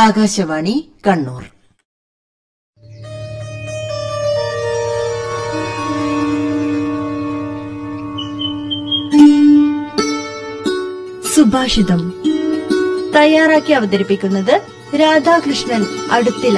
ആകാശവാണി കണ്ണൂർ സുഭാഷിതം തയ്യാറാക്കി അവതരിപ്പിക്കുന്നത് രാധാകൃഷ്ണൻ അടുത്തില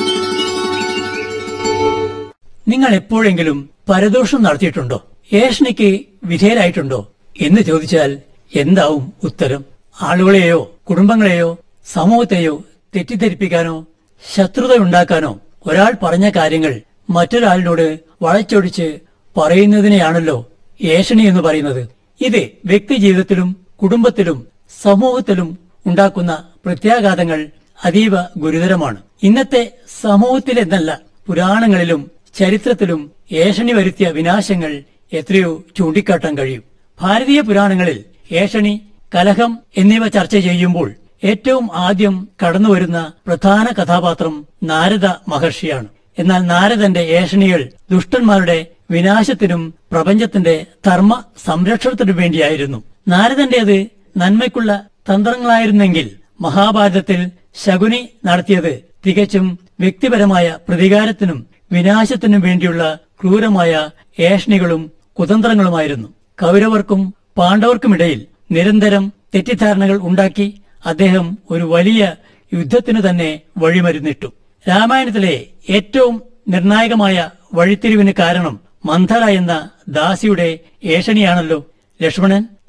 നിങ്ങൾ എപ്പോഴെങ്കിലും പരദോഷം നടത്തിയിട്ടുണ്ടോ ഏഷണിക്ക് വിധേയരായിട്ടുണ്ടോ എന്ന് ചോദിച്ചാൽ എന്താവും ഉത്തരം ആളുകളെയോ കുടുംബങ്ങളെയോ സമൂഹത്തെയോ തെറ്റിദ്ധരിപ്പിക്കാനോ ശത്രുതയുണ്ടാക്കാനോ ഒരാൾ പറഞ്ഞ കാര്യങ്ങൾ മറ്റൊരാളിനോട് വളച്ചൊടിച്ച് പറയുന്നതിനെയാണല്ലോ ഏഷണി എന്ന് പറയുന്നത് ഇത് വ്യക്തി ജീവിതത്തിലും കുടുംബത്തിലും സമൂഹത്തിലും ഉണ്ടാക്കുന്ന പ്രത്യാഘാതങ്ങൾ അതീവ ഗുരുതരമാണ് ഇന്നത്തെ സമൂഹത്തിലെന്നല്ല പുരാണങ്ങളിലും ചരിത്രത്തിലും ഏഷണി വരുത്തിയ വിനാശങ്ങൾ എത്രയോ ചൂണ്ടിക്കാട്ടാൻ കഴിയും ഭാരതീയ പുരാണങ്ങളിൽ ഏഷണി കലഹം എന്നിവ ചർച്ച ചെയ്യുമ്പോൾ ഏറ്റവും ആദ്യം കടന്നുവരുന്ന പ്രധാന കഥാപാത്രം നാരദ മഹർഷിയാണ് എന്നാൽ നാരദന്റെ ഏഷണികൾ ദുഷ്ടന്മാരുടെ വിനാശത്തിനും പ്രപഞ്ചത്തിന്റെ ധർമ്മ സംരക്ഷണത്തിനും വേണ്ടിയായിരുന്നു നാരദന്റേത് നന്മയ്ക്കുള്ള തന്ത്രങ്ങളായിരുന്നെങ്കിൽ മഹാഭാരതത്തിൽ ശകുനി നടത്തിയത് തികച്ചും വ്യക്തിപരമായ പ്രതികാരത്തിനും വിനാശത്തിനും വേണ്ടിയുള്ള ക്രൂരമായ ഏഷണികളും കുതന്ത്രങ്ങളുമായിരുന്നു കൗരവർക്കും പാണ്ഡവർക്കുമിടയിൽ നിരന്തരം തെറ്റിദ്ധാരണകൾ ഉണ്ടാക്കി അദ്ദേഹം ഒരു വലിയ യുദ്ധത്തിനു തന്നെ വഴിമരുന്നിട്ടു രാമായണത്തിലെ ഏറ്റവും നിർണായകമായ വഴിത്തിരിവിന് കാരണം മന്ധര എന്ന ദാസിയുടെ ഏഷണിയാണല്ലോ ലക്ഷ്മണൻ